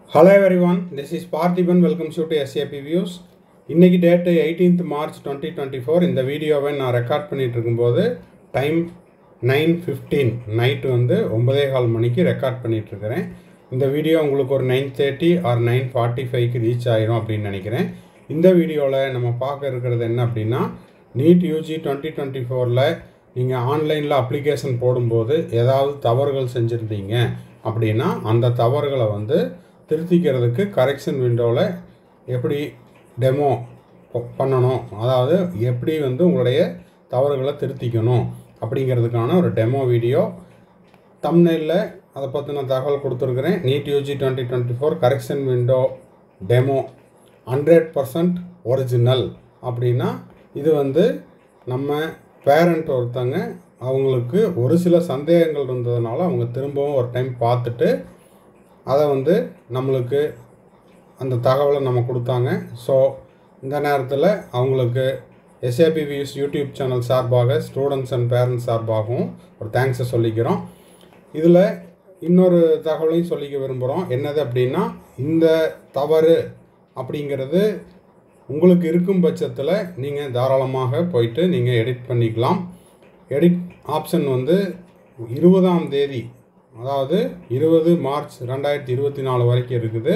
hello everyone this is Parthiban welcome ஷூ to SAP views இன்றைக்கி date eighteenth March twenty twenty four இந்த வீடியோவை நான் ரெக்கார்ட் பண்ணிகிட்டு இருக்கும்போது டைம் நைன் ஃபிஃப்டீன் நைட்டு வந்து ஒன்பதே கால் மணிக்கு ரெக்கார்ட் பண்ணிகிட்ருக்கிறேன் இந்த வீடியோ உங்களுக்கு ஒரு nine thirty or nine forty ஃபைவ்க்கு ரீச் ஆயிரும் அப்படின்னு நினைக்கிறேன் இந்த வீடியோவில் நம்ம பார்க்க இருக்கிறது என்ன அப்படின்னா நீட் யூஜி டுவெண்ட்டி டுவெண்ட்டி ஃபோரில் நீங்கள் ஆன்லைனில் அப்ளிகேஷன் போடும்போது ஏதாவது தவறுகள் செஞ்சுருந்தீங்க அப்படின்னா அந்த தவறுகளை வந்து திருத்திக்கிறதுக்கு கரெக்ஷன் விண்டோவில் எப்படி டெமோ பண்ணணும் அதாவது எப்படி வந்து உங்களுடைய தவறுகளை திருத்திக்கணும் அப்படிங்கிறதுக்கான ஒரு டெமோ வீடியோ தம்னையில் அதை பற்றின தகவல் கொடுத்துருக்குறேன் NEET UG twenty twenty four correction window demo hundred percent original அப்படின்னா இது வந்து நம்ம பேரண்ட் ஒருத்தங்க அவங்களுக்கு ஒரு சில சந்தேகங்கள் இருந்ததுனால அவங்க திரும்பவும் ஒரு டைம் பார்த்துட்டு அதை வந்து நம்மளுக்கு அந்த தகவலை நம்ம கொடுத்தாங்க ஸோ இந்த நேரத்தில் அவங்களுக்கு எஸ்ஏபி வியூஸ் யூடியூப் சேனல் சார்பாக ஸ்டூடெண்ட்ஸ் அண்ட் பேரண்ட்ஸ் சார்பாகவும் ஒரு தேங்க்ஸை சொல்லிக்கிறோம் இதில் இன்னொரு தகவலையும் சொல்லிக்க விரும்புகிறோம் என்னது அப்படின்னா இந்த தவறு அப்படிங்கிறது உங்களுக்கு இருக்கும் பட்சத்தில் நீங்கள் தாராளமாக போயிட்டு நீங்கள் எடிட் பண்ணிக்கலாம் எடிட் ஆப்ஷன் வந்து இருபதாம் தேதி அதாவது இருபது மார்ச் ரெண்டாயிரத்தி இருபத்தி நாலு வரைக்கும் இருக்குது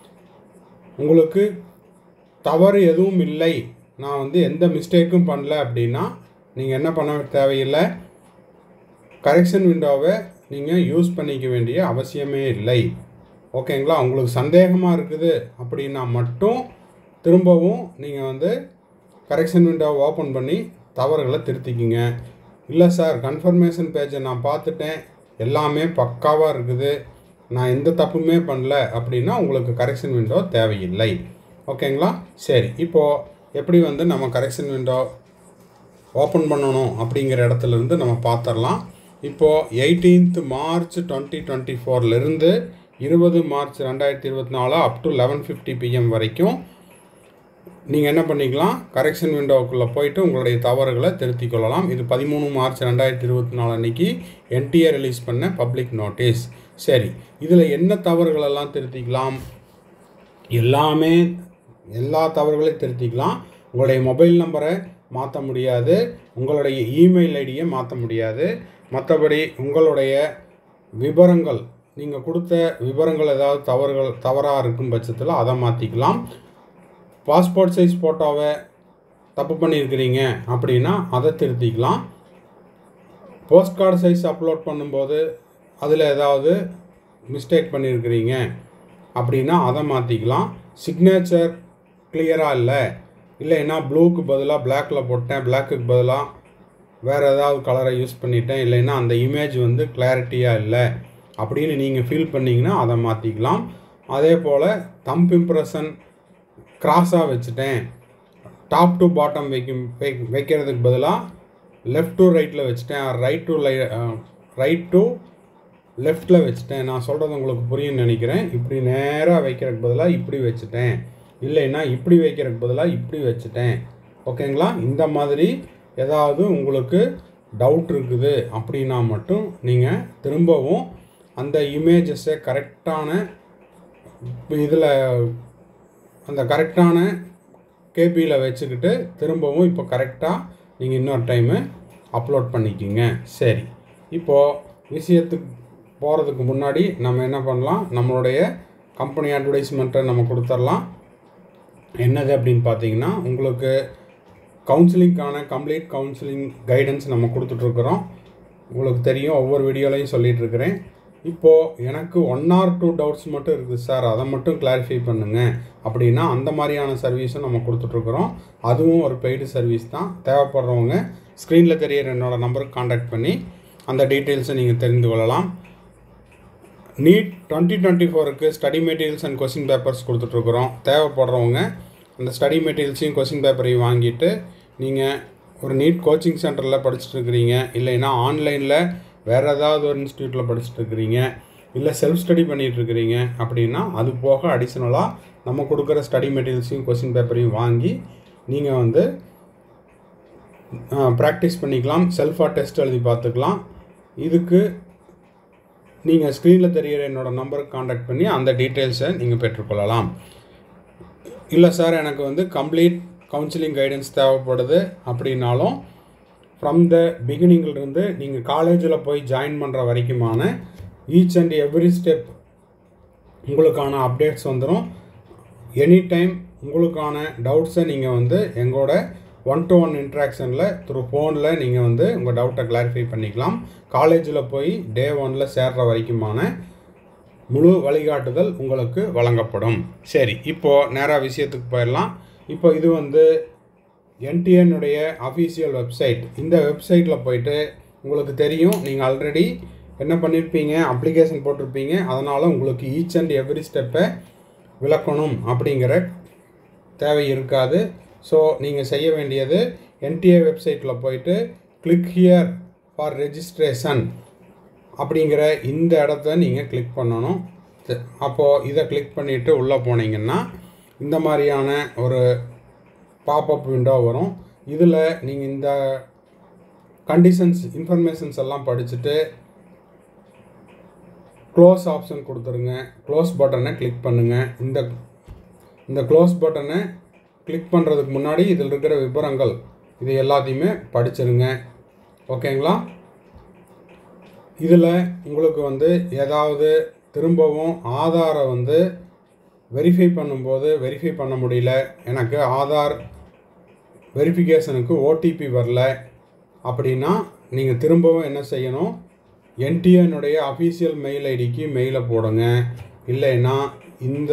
உங்களுக்கு தவறு எதுவும் இல்லை நான் வந்து எந்த மிஸ்டேக்கும் பண்ணல அப்படின்னா நீங்கள் என்ன பண்ண தேவையில்லை கரெக்ஷன் விண்டோவை நீங்கள் யூஸ் பண்ணிக்க வேண்டிய அவசியமே இல்லை ஓகேங்களா உங்களுக்கு சந்தேகமாக இருக்குது அப்படின்னா மட்டும் திரும்பவும் நீங்கள் வந்து கரெக்ஷன் விண்டோவை ஓப்பன் பண்ணி தவறுகளை திருத்திக்கிங்க இல்லை சார் கன்ஃபர்மேஷன் பேஜை நான் பார்த்துட்டேன் எல்லாமே பக்காவாக இருக்குது நான் எந்த தப்புமே பண்ணல அப்படின்னா உங்களுக்கு கரெக்ஷன் விண்டோ தேவையில்லை ஓகேங்களா சரி இப்போது எப்படி வந்து நம்ம கரெக்ஷன் விண்டோ ஓப்பன் பண்ணணும் அப்படிங்கிற இடத்துலேருந்து நம்ம பார்த்துடலாம் இப்போது எயிட்டீன்த் மார்ச் டுவெண்ட்டி டுவெண்ட்டி ஃபோர்லேருந்து இருபது மார்ச் ரெண்டாயிரத்தி இருபத்தி நாலு up to eleven fifty PM வரைக்கும் நீங்கள் என்ன பண்ணிக்கலாம் கரெக்ஷன் விண்டோவுக்குள்ளே போயிட்டு உங்களுடைய தவறுகளை திருத்திக் கொள்ளலாம் இது பதிமூணு மார்ச் ரெண்டாயிரத்தி இருபத்தி நாலு அன்றைக்கி என்டிஏ ரிலீஸ் பண்ண பப்ளிக் நோட்டீஸ் சரி இதில் என்ன தவறுகளெல்லாம் திருத்திக்கலாம் எல்லாமே எல்லா தவறுகளையும் திருத்திக்கலாம் உங்களுடைய மொபைல் நம்பரை மாற்ற முடியாது உங்களுடைய இமெயில் ஐடியை மாற்ற முடியாது மற்றபடி உங்களுடைய விவரங்கள் நீங்கள் கொடுத்த விவரங்கள் ஏதாவது தவறுகள் தவறாக இருக்கும் பட்சத்தில் அதை மாற்றிக்கலாம் பாஸ்போர்ட் சைஸ் ஃபோட்டோவை தப்பு பண்ணியிருக்கிறீங்க அப்படின்னா அதை திருத்திக்கலாம் போஸ்ட் கார்டு சைஸ் அப்லோட் பண்ணும்போது அதில் ஏதாவது மிஸ்டேக் பண்ணியிருக்கிறீங்க அப்படின்னா அதை மாற்றிக்கலாம் சிக்னேச்சர் கிளியராக இல்லை இல்லைன்னா ப்ளூக்கு பதிலாக பிளாக்கில் போட்டேன் பிளாக்குக்கு பதிலாக வேறு ஏதாவது கலரை யூஸ் பண்ணிட்டேன் இல்லைன்னா அந்த இமேஜ் வந்து கிளாரிட்டியாக இல்லை அப்படின்னு நீங்கள் ஃபீல் பண்ணிங்கன்னா அதை மாற்றிக்கலாம் அதே போல் தம்ப் இம்ப்ரெஷன் கிராஸாக வச்சுட்டேன் டாப் டு பாட்டம் வைக்கும் வை வைக்கிறதுக்கு பதிலாக லெஃப்ட் டு ரைட்டில் வச்சுட்டேன் ரைட் டு லை ரைட் டு லெஃப்டில் வச்சுட்டேன் நான் சொல்கிறது உங்களுக்கு புரியும்னு நினைக்கிறேன் இப்படி நேராக வைக்கிறதுக்கு பதிலாக இப்படி வச்சுட்டேன் இல்லைன்னா இப்படி வைக்கிறதுக்கு பதிலாக இப்படி வச்சுட்டேன் ஓகேங்களா இந்த மாதிரி ஏதாவது உங்களுக்கு டவுட் இருக்குது அப்படின்னா மட்டும் நீங்கள் திரும்பவும் அந்த இமேஜஸை கரெக்டான இதில் அந்த கரெக்டான கேபியில் வச்சுக்கிட்டு திரும்பவும் இப்போ கரெக்டாக நீங்கள் இன்னொரு டைமு அப்லோட் பண்ணிக்கிங்க சரி இப்போது விஷயத்துக்கு போகிறதுக்கு முன்னாடி நம்ம என்ன பண்ணலாம் நம்மளுடைய கம்பெனி அட்வர்டைஸ்மெண்ட்டை நம்ம கொடுத்துடலாம் என்னது அப்படின்னு பார்த்தீங்கன்னா உங்களுக்கு கவுன்சிலிங்க்கான கம்ப்ளீட் கவுன்சிலிங் கைடன்ஸ் நம்ம கொடுத்துட்ருக்குறோம் உங்களுக்கு தெரியும் ஒவ்வொரு வீடியோலையும் சொல்லிகிட்ருக்கிறேன் இப்போது எனக்கு ஒன் ஆர் டூ டவுட்ஸ் மட்டும் இருக்குது சார் அதை மட்டும் கிளாரிஃபை பண்ணுங்கள் அப்படின்னா அந்த மாதிரியான சர்வீஸும் நம்ம கொடுத்துட்ருக்குறோம் அதுவும் ஒரு பெய்டு சர்வீஸ் தான் தேவைப்படுறவங்க ஸ்க்ரீனில் தெரியிற என்னோடய நம்பருக்கு காண்டாக்ட் பண்ணி அந்த டீட்டெயில்ஸை நீங்கள் தெரிந்து கொள்ளலாம் நீட் டுவெண்ட்டி டுவெண்ட்டி ஃபோருக்கு study materials and question papers கொடுத்துட்ருக்குறோம் தேவைப்படுறவங்க அந்த ஸ்டடி மெட்டீரியல்ஸையும் கொஸ்டின் பேப்பரையும் வாங்கிட்டு நீங்கள் ஒரு நீட் கோச்சிங் சென்டரில் படிச்சுட்டு இருக்கிறீங்க இல்லைன்னா ஆன்லைனில் வேறு ஏதாவது ஒரு இன்ஸ்டியூட்டில் படிச்சுட்டு இருக்கிறீங்க இல்லை செல்ஃப் ஸ்டடி பண்ணிகிட்டு இருக்கிறீங்க அப்படின்னா அது போக அடிஷ்னலாக நம்ம கொடுக்குற ஸ்டடி மெட்டீரியல்ஸையும் கொஸ்டின் பேப்பரையும் வாங்கி நீங்கள் வந்து ப்ராக்டிஸ் பண்ணிக்கலாம் செல்ஃபாக டெஸ்ட் எழுதி பார்த்துக்கலாம் இதுக்கு நீங்கள் ஸ்க்ரீனில் தெரிகிற என்னோட நம்பருக்கு காண்டாக்ட் பண்ணி அந்த டீட்டெயில்ஸை நீங்கள் பெற்றுக்கொள்ளலாம் இல்லை சார் எனக்கு வந்து கம்ப்ளீட் கவுன்சிலிங் கைடன்ஸ் தேவைப்படுது அப்படின்னாலும் ஃப்ரம் த பிகினிங்கிலிருந்து நீங்கள் காலேஜில் போய் ஜாயின் பண்ணுற வரைக்குமான ஈச் அண்ட் எவ்ரி ஸ்டெப் உங்களுக்கான அப்டேட்ஸ் வந்துடும் எனி டைம் உங்களுக்கான டவுட்ஸை நீங்கள் வந்து எங்களோட ஒன் டு ஒன் இன்ட்ராக்ஷனில் த்ரூ ஃபோனில் நீங்கள் வந்து உங்கள் டவுட்டை கிளாரிஃபை பண்ணிக்கலாம் காலேஜில் போய் டே ஒனில் சேர்ற வரைக்குமான முழு வழிகாட்டுதல் உங்களுக்கு வழங்கப்படும் சரி இப்போது நேராக விஷயத்துக்கு போயிடலாம் இப்போ இது வந்து என்டிஎன்னுடைய அஃபீஷியல் வெப்சைட் இந்த வெப்சைட்டில் போயிட்டு உங்களுக்கு தெரியும் நீங்கள் ஆல்ரெடி என்ன பண்ணியிருப்பீங்க அப்ளிகேஷன் போட்டிருப்பீங்க அதனால் உங்களுக்கு ஈச் அண்ட் எவ்ரி ஸ்டெப்பை விளக்கணும் அப்படிங்கிற தேவை இருக்காது ஸோ நீங்கள் செய்ய வேண்டியது என்டிஏ வெப்சைட்டில் போயிட்டு கிளிக் ஹியர் ஃபார் ரெஜிஸ்ட்ரேஷன் அப்படிங்கிற இந்த இடத்த நீங்கள் கிளிக் பண்ணணும் த- அப்போது இதை கிளிக் பண்ணிவிட்டு உள்ளே போனீங்கன்னா இந்த மாதிரியான ஒரு பாப்அப் விண்டோ வரும் இதில் நீங்கள் இந்த கண்டிஷன்ஸ் இன்ஃபர்மேஷன்ஸ் எல்லாம் படிச்சுட்டு க்ளோஸ் ஆப்ஷன் கொடுத்துருங்க க்ளோஸ் பட்டனை கிளிக் பண்ணுங்கள் இந்த இந்த க்ளோஸ் பட்டனை கிளிக் பண்ணுறதுக்கு முன்னாடி இதில் இருக்கிற விவரங்கள் இது எல்லாத்தையுமே படிச்சிருங்க ஓகேங்களா இதில் உங்களுக்கு வந்து ஏதாவது திரும்பவும் ஆதாரை வந்து வெரிஃபை பண்ணும்போது வெரிஃபை பண்ண முடியல எனக்கு ஆதார் வெரிஃபிகேஷனுக்கு ஓடிபி வரல அப்படின்னா நீங்கள் திரும்பவும் என்ன செய்யணும் என்டிஎனுடைய அஃபீஷியல் மெயில் ஐடிக்கு மெயிலை போடுங்க இல்லைன்னா இந்த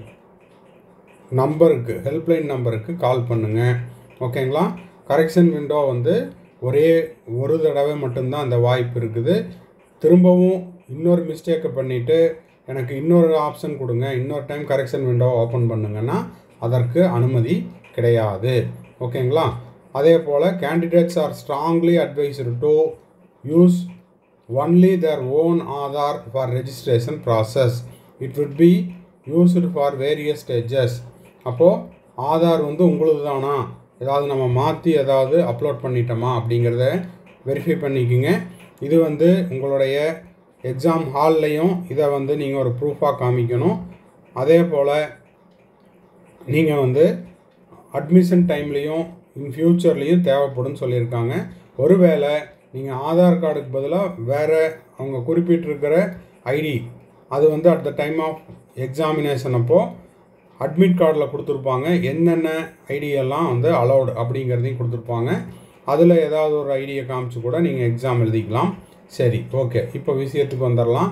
நம்பருக்கு ஹெல்ப்லைன் நம்பருக்கு கால் பண்ணுங்கள் ஓகேங்களா கரெக்ஷன் விண்டோ வந்து ஒரே ஒரு தடவை மட்டும்தான் அந்த வாய்ப்பு இருக்குது திரும்பவும் இன்னொரு மிஸ்டேக்கை பண்ணிவிட்டு எனக்கு இன்னொரு ஆப்ஷன் கொடுங்க இன்னொரு டைம் கரெக்ஷன் விண்டோ ஓப்பன் பண்ணுங்கன்னா அதற்கு அனுமதி கிடையாது ஓகேங்களா அதே போல் candidates are strongly advised to use only their own Aadhaar for registration process it would be used for various stages அப்போது ஆதார் வந்து உங்களுது தானா ஏதாவது நம்ம மாற்றி ஏதாவது அப்லோட் பண்ணிட்டோமா அப்படிங்கிறத வெரிஃபை பண்ணிக்கோங்க இது வந்து உங்களுடைய எக்ஸாம் ஹால்லையும் இதை வந்து நீங்கள் ஒரு ப்ரூஃபாக காமிக்கணும் அதே போல் நீங்கள் வந்து அட்மிஷன் டைம்லேயும் இன் ஃப்யூச்சர்லேயும் தேவைப்படும்னு சொல்லியிருக்காங்க ஒருவேளை நீங்கள் ஆதார் கார்டுக்கு பதிலாக வேறு அவங்க குறிப்பிட்டிருக்கிற ஐடி அது வந்து at the time of examination அப்போது அட்மிட் கார்டில் கொடுத்துருப்பாங்க என்னென்ன ஐடியெல்லாம் வந்து அலௌடு அப்படிங்கிறதையும் கொடுத்துருப்பாங்க அதில் ஏதாவது ஒரு ஐடியை காமிச்சு கூட நீங்கள் எக்ஸாம் எழுதிக்கலாம் சரி ஓகே இப்போ விஷயத்துக்கு வந்துடலாம்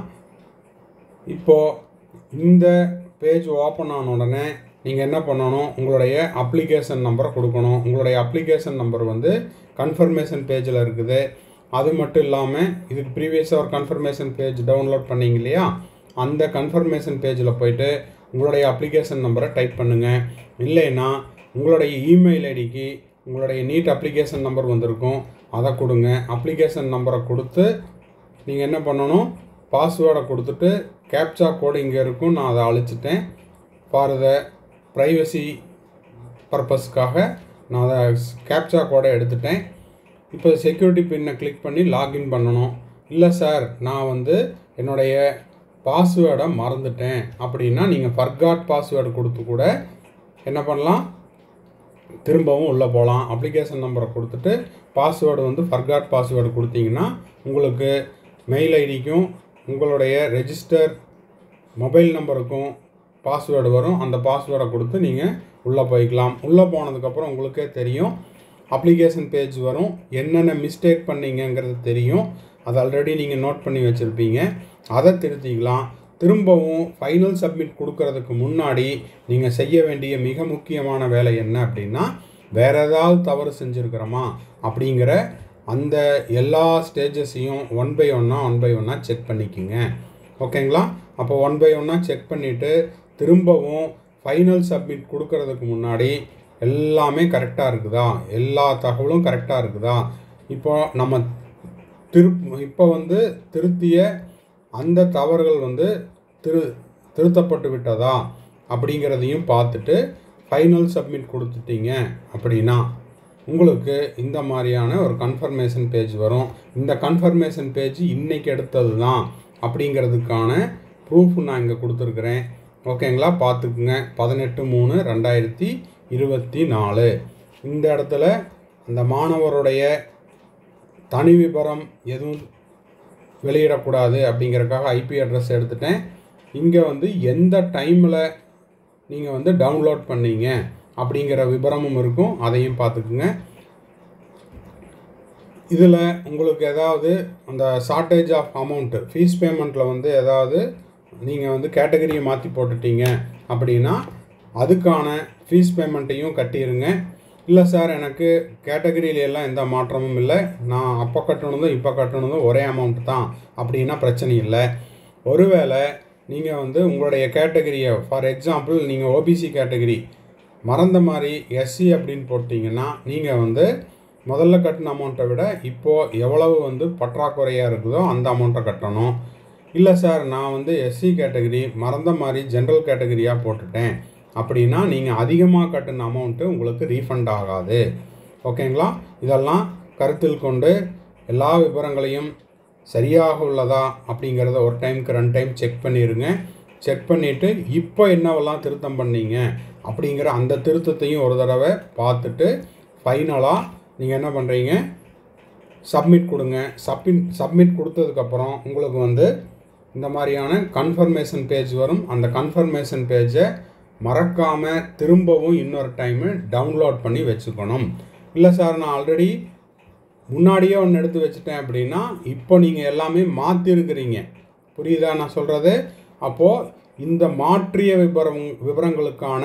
இப்போது இந்த பேஜ் ஓப்பன் ஆன உடனே நீங்கள் என்ன பண்ணணும் உங்களுடைய அப்ளிகேஷன் நம்பரை கொடுக்கணும் உங்களுடைய அப்ளிகேஷன் நம்பர் வந்து கன்ஃபர்மேஷன் பேஜில் இருக்குது அது மட்டும் இல்லாமல் இதுக்கு ப்ரீவியஸாக ஒரு கன்ஃபர்மேஷன் பேஜ் டவுன்லோட் பண்ணீங்க இல்லையா அந்த கன்ஃபர்மேஷன் பேஜில் போயிட்டு உங்களுடைய அப்ளிகேஷன் நம்பரை டைப் பண்ணுங்கள் இல்லைன்னா உங்களுடைய இமெயில் ஐடிக்கு உங்களுடைய நீட் அப்ளிகேஷன் நம்பர் வந்திருக்கும் அதை கொடுங்க அப்ளிகேஷன் நம்பரை கொடுத்து நீங்கள் என்ன பண்ணணும் பாஸ்வேர்டை கொடுத்துட்டு கேப்சா கோடு இங்கே இருக்கும் நான் அதை அழிச்சிட்டேன் ஃபார் த ப்ரைவசி பர்பஸ்க்காக நான் அதை கேப்சா கோடை எடுத்துட்டேன் இப்போ செக்யூரிட்டி பின்னை கிளிக் பண்ணி லாகின் பண்ணணும் இல்லை சார் நான் வந்து என்னுடைய பாஸ்வேர்டை மறந்துட்டேன் அப்படின்னா நீங்கள் ஃபர்காட் பாஸ்வேர்டு கொடுத்து கூட என்ன பண்ணலாம் திரும்பவும் உள்ளே போகலாம் அப்ளிகேஷன் நம்பரை கொடுத்துட்டு பாஸ்வேர்டு வந்து ஃபர்காட் பாஸ்வேர்டு கொடுத்தீங்கன்னா உங்களுக்கு மெயில் ஐடிக்கும் உங்களுடைய ரெஜிஸ்டர் மொபைல் நம்பருக்கும் பாஸ்வேர்டு வரும் அந்த பாஸ்வேர்டை கொடுத்து நீங்கள் உள்ளே போய்க்கலாம் உள்ளே போனதுக்கப்புறம் உங்களுக்கே தெரியும் அப்ளிகேஷன் பேஜ் வரும் என்னென்ன மிஸ்டேக் பண்ணீங்கங்கிறது தெரியும் அது ஆல்ரெடி நீங்கள் நோட் பண்ணி வச்சுருப்பீங்க அதை திருத்திக்கலாம் திரும்பவும் ஃபைனல் சப்மிட் கொடுக்கறதுக்கு முன்னாடி நீங்கள் செய்ய வேண்டிய மிக முக்கியமான வேலை என்ன அப்படின்னா வேறு ஏதாவது தவறு செஞ்சுருக்கிறோமா அப்படிங்கிற அந்த எல்லா ஸ்டேஜஸையும் ஒன் பை ஒன்னாக ஒன் பை ஒன்னாக செக் பண்ணிக்கோங்க ஓகேங்களா அப்போ ஒன் பை ஒன்னாக செக் பண்ணிவிட்டு திரும்பவும் ஃபைனல் சப்மிட் கொடுக்கறதுக்கு முன்னாடி எல்லாமே கரெக்டாக இருக்குதா எல்லா தகவலும் கரெக்டாக இருக்குதா இப்போ நம்ம திரு இப்போ வந்து திருத்திய அந்த தவறுகள் வந்து திரு திருத்தப்பட்டு விட்டதா அப்படிங்கிறதையும் பார்த்துட்டு ஃபைனல் சப்மிட் கொடுத்துட்டீங்க அப்படின்னா உங்களுக்கு இந்த மாதிரியான ஒரு கன்ஃபர்மேஷன் பேஜ் வரும் இந்த கன்ஃபர்மேஷன் பேஜ் இன்னைக்கு எடுத்தது தான் அப்படிங்கிறதுக்கான ப்ரூஃப் நான் இங்கே கொடுத்துருக்குறேன் ஓகேங்களா பார்த்துக்குங்க பதினெட்டு மூணு ரெண்டாயிரத்தி இருபத்தி நாலு இந்த இடத்துல அந்த மாணவருடைய தனி விபரம் எதுவும் வெளியிடக்கூடாது அப்படிங்கிறக்காக ஐபி அட்ரஸ் எடுத்துட்டேன் இங்கே வந்து எந்த டைமில் நீங்கள் வந்து டவுன்லோட் பண்ணீங்க அப்படிங்கிற விபரமும் இருக்கும் அதையும் பார்த்துக்குங்க இதில் உங்களுக்கு ஏதாவது அந்த ஷார்ட்டேஜ் ஆஃப் அமௌண்ட்டு ஃபீஸ் பேமெண்ட்டில் வந்து ஏதாவது நீங்கள் வந்து கேட்டகரியை மாற்றி போட்டுட்டீங்க அப்படின்னா அதுக்கான ஃபீஸ் பேமெண்ட்டையும் கட்டிடுங்க இல்லை சார் எனக்கு கேட்டகரியில எல்லாம் எந்த மாற்றமும் இல்லை நான் அப்போ கட்டணுதும் இப்போ கட்டணுதும் ஒரே அமௌண்ட் தான் அப்படின்னா பிரச்சனை இல்லை ஒருவேளை நீங்கள் வந்து உங்களுடைய கேட்டகரியை ஃபார் எக்ஸாம்பிள் நீங்கள் ஓபிசி கேட்டகரி மறந்த மாதிரி எஸ்சி அப்படின்னு போட்டிங்கன்னா நீங்கள் வந்து முதல்ல கட்டின அமௌண்ட்டை விட இப்போது எவ்வளவு வந்து பற்றாக்குறையாக இருக்குதோ அந்த அமௌண்ட்டை கட்டணும் இல்லை சார் நான் வந்து எஸ்சி கேட்டகரி மறந்த மாதிரி ஜென்ரல் கேட்டகரியாக போட்டுட்டேன் அப்படின்னா நீங்கள் அதிகமாக கட்டின அமௌண்ட்டு உங்களுக்கு ரீஃபண்ட் ஆகாது ஓகேங்களா இதெல்லாம் கருத்தில் கொண்டு எல்லா விவரங்களையும் சரியாக உள்ளதா அப்படிங்கிறத ஒரு டைமுக்கு ரெண்டு டைம் செக் பண்ணிடுங்க செக் பண்ணிவிட்டு இப்போ என்னவெல்லாம் திருத்தம் பண்ணீங்க அப்படிங்கிற அந்த திருத்தத்தையும் ஒரு தடவை பார்த்துட்டு ஃபைனலாக நீங்கள் என்ன பண்ணுறீங்க சப்மிட் கொடுங்க சப்மிட் சப்மிட் கொடுத்ததுக்கப்புறம் உங்களுக்கு வந்து இந்த மாதிரியான கன்ஃபர்மேஷன் பேஜ் வரும் அந்த கன்ஃபர்மேஷன் பேஜை மறக்காமல் திரும்பவும் இன்னொரு டைமு டவுன்லோட் பண்ணி வச்சுக்கணும் இல்லை சார் நான் ஆல்ரெடி முன்னாடியே ஒன்று எடுத்து வச்சுட்டேன் அப்படின்னா இப்போ நீங்கள் எல்லாமே மாற்றிருக்கிறீங்க புரியுதா நான் சொல்கிறது அப்போது இந்த மாற்றிய விபரம் விவரங்களுக்கான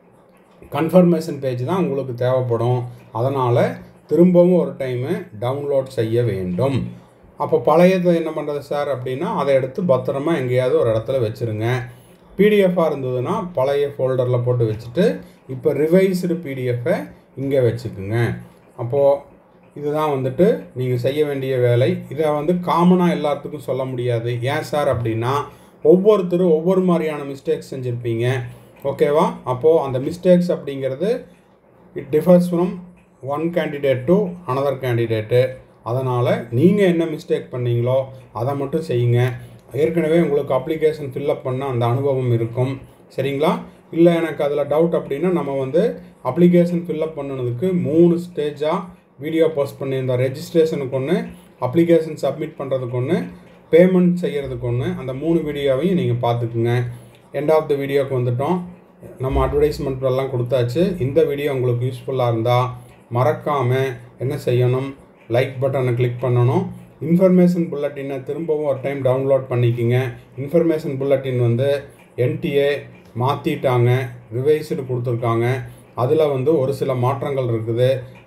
கன்ஃபர்மேஷன் பேஜ் தான் உங்களுக்கு தேவைப்படும் அதனால் திரும்பவும் ஒரு டைமு டவுன்லோட் செய்ய வேண்டும் அப்போ பழையதை என்ன பண்ணுறது சார் அப்படின்னா அதை எடுத்து பத்திரமா எங்கேயாவது ஒரு இடத்துல வச்சுருங்க பிடிஎஃபாக இருந்ததுன்னா பழைய ஃபோல்டரில் போட்டு வச்சுட்டு இப்போ ரிவைஸ்டு பிடிஎஃபை இங்கே வச்சுக்குங்க அப்போது இதுதான் வந்துட்டு நீங்கள் செய்ய வேண்டிய வேலை இதை வந்து காமனாக எல்லாத்துக்கும் சொல்ல முடியாது ஏன் சார் அப்படின்னா ஒவ்வொருத்தரும் ஒவ்வொரு மாதிரியான மிஸ்டேக்ஸ் செஞ்சுருப்பீங்க ஓகேவா அப்போது அந்த மிஸ்டேக்ஸ் அப்படிங்கிறது it differs from one candidate to another candidate அதனால் நீங்கள் என்ன மிஸ்டேக் பண்ணீங்களோ அதை மட்டும் செய்யுங்க ஏற்கனவே உங்களுக்கு அப்ளிகேஷன் ஃபில்லப் பண்ண அந்த அனுபவம் இருக்கும் சரிங்களா இல்லை எனக்கு அதில் டவுட் அப்படின்னா நம்ம வந்து அப்ளிகேஷன் ஃபில்லப் பண்ணினதுக்கு மூணு ஸ்டேஜாக வீடியோ போஸ்ட் பண்ணியிருந்தோம் ரெஜிஸ்ட்ரேஷனுக்கு ஒன்று அப்ளிகேஷன் சப்மிட் பண்ணுறதுக்கு ஒன்று பேமெண்ட் செய்கிறதுக்கு ஒன்று அந்த மூணு வீடியோவையும் நீங்கள் பார்த்துக்குங்க எண்ட் ஆஃப் த வீடியோக்கு வந்துட்டோம் நம்ம அட்வர்டைஸ்மெண்ட் எல்லாம் கொடுத்தாச்சு இந்த வீடியோ உங்களுக்கு யூஸ்ஃபுல்லாக இருந்தால் மறக்காமல் என்ன செய்யணும் லைக் பட்டனை கிளிக் பண்ணணும் இன்ஃபர்மேஷன் புல்லட்டினை திரும்பவும் ஒரு டைம் டவுன்லோட் பண்ணிக்கிங்க இன்ஃபர்மேஷன் புல்லட்டின் வந்து என்டிஏ மாற்றிட்டாங்க ரிவைஸ்டு கொடுத்துருக்காங்க அதில் வந்து ஒரு சில மாற்றங்கள் இருக்குது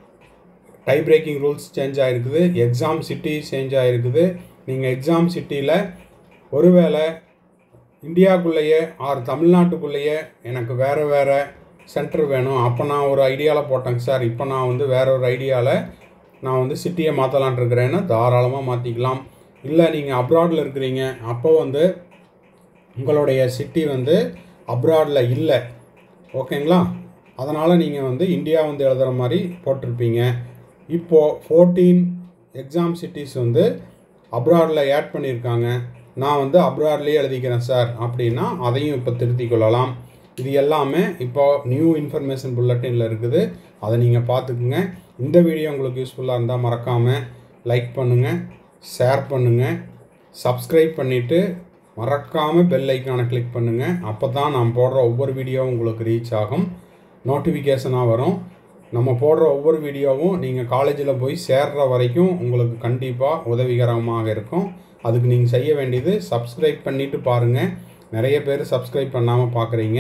டை பிரேக்கிங் ரூல்ஸ் சேஞ்ச் ஆகிருக்குது எக்ஸாம் சிட்டி சேஞ்ச் ஆகிருக்குது நீங்கள் எக்ஸாம் சிட்டியில் ஒருவேளை இந்தியாவுக்குள்ளேயே ஆர் தமிழ்நாட்டுக்குள்ளேயே எனக்கு வேறு வேறு சென்டர் வேணும் அப்போ நான் ஒரு ஐடியாவில் போட்டேங்க சார் இப்போ நான் வந்து வேற ஒரு ஐடியாவில் நான் வந்து சிட்டியை மாற்றலான் இருக்கிறேன்னா தாராளமாக மாற்றிக்கலாம் இல்லை நீங்கள் அப்ராடில் இருக்கிறீங்க அப்போ வந்து உங்களுடைய சிட்டி வந்து அப்ராடில் இல்லை ஓகேங்களா அதனால் நீங்கள் வந்து இந்தியா வந்து எழுதுகிற மாதிரி போட்டிருப்பீங்க இப்போது ஃபோர்டீன் எக்ஸாம் சிட்டிஸ் வந்து அப்ராடில் ஆட் பண்ணியிருக்காங்க நான் வந்து அப்ராட்லேயே எழுதிக்கிறேன் சார் அப்படின்னா அதையும் இப்போ திருத்திக் கொள்ளலாம் இது எல்லாமே இப்போ நியூ இன்ஃபர்மேஷன் புல்லட்டினில் இருக்குது அதை நீங்கள் பார்த்துக்குங்க இந்த வீடியோ உங்களுக்கு யூஸ்ஃபுல்லாக இருந்தால் மறக்காமல் லைக் பண்ணுங்கள் ஷேர் பண்ணுங்கள் சப்ஸ்கிரைப் பண்ணிவிட்டு மறக்காமல் பெல் ஐக்கானை கிளிக் பண்ணுங்கள் அப்போ தான் நான் போடுற ஒவ்வொரு வீடியோவும் உங்களுக்கு ரீச் ஆகும் நோட்டிஃபிகேஷனாக வரும் நம்ம போடுற ஒவ்வொரு வீடியோவும் நீங்கள் காலேஜில் போய் சேர்ற வரைக்கும் உங்களுக்கு கண்டிப்பாக உதவிகரமாக இருக்கும் அதுக்கு நீங்கள் செய்ய வேண்டியது சப்ஸ்கிரைப் பண்ணிவிட்டு பாருங்கள் நிறைய பேர் சப்ஸ்கிரைப் பண்ணாமல் பார்க்குறீங்க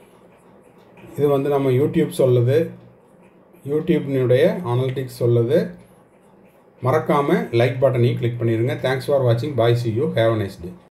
இது வந்து நம்ம யூடியூப் சொல்லுது யூடியூப்னுடைய அனலிட்டிக்ஸ் சொல்லுது மறக்காமல் லைக் பட்டனையும் கிளிக் பண்ணிடுங்க தேங்க்ஸ் ஃபார் வாட்சிங் bye see you have nice day